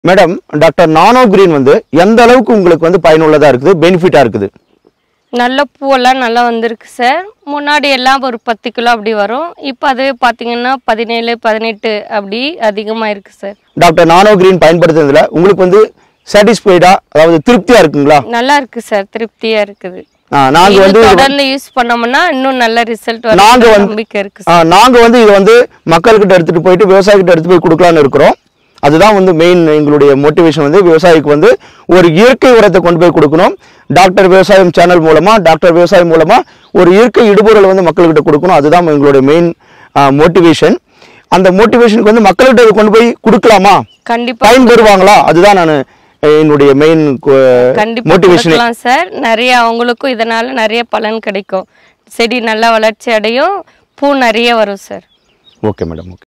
madam doctor nano green வந்து எந்த அளவுக்கு உங்களுக்கு வந்து பயனுள்ளதா இருக்குது பெனிஃபிட்டா இருக்குது நல்ல பூவெல்லாம் நல்லா வந்திருக்கு சார் முன்னாடி எல்லாம் ஒரு பத்து கிலோ அப்படி வரும் இப்போ அது பார்த்தீங்கன்னா பதினேழு பதினெட்டு அப்படி அதிகமாக இருக்கு சார் டாக்டர் நானோ கிரீன் பயன்படுத்துறதுல உங்களுக்கு வந்து சாட்டிஸ்ஃபைடா அதாவது திருப்தியா இருக்குங்களா நல்லா இருக்கு சார் திருப்தியா இருக்குது ஆ, நாங்க இது வந்து தொடர்ந்து யூஸ் பண்ணோம்னா இன்னும் நல்ல ரிசல்ட் நாங்க வரும் வந்து- நம்பிக்கை இருக்கு ஆ, நாங்க வந்து இதை வந்து மக்கள்கிட்ட எடுத்துட்டு போயிட்டு விவசாயிகிட்ட எடுத்து போய் கொடுக்கலான்னு இருக்கிறோம் அதுதான் வந்து மெயின் எங்களுடைய மோட்டிவேஷன் வந்து விவசாயிக்கு வந்து ஒரு இயற்கை உரத்தை கொண்டு போய் கொடுக்கணும் டாக்டர் விவசாயம் சேனல் மூலமா டாக்டர் விவசாயம் மூலமா ஒரு இயற்கை இடுபொருளை வந்து மக்கள்கிட்ட கொடுக்கணும் அதுதான் எங்களுடைய மெயின் மோட்டிவேஷன் அந்த மோட்டிவேஷனுக்கு வந்து மக்கள்கிட்ட இதை கொண்டு போய் கொடுக்கலாமா கண்டிப்பா பயன் பெறுவாங்களா அதுதான் நான் என்னுடைய மெயின் கண்டிப்பா மோட்டிவேஷன் கொடுக்கலாம் சார் நிறைய அவங்களுக்கும் இதனால நிறைய பலன் கிடைக்கும் செடி நல்லா வளர்ச்சி அடையும் பூ நிறைய வரும் சார் ஓகே மேடம் ஓகே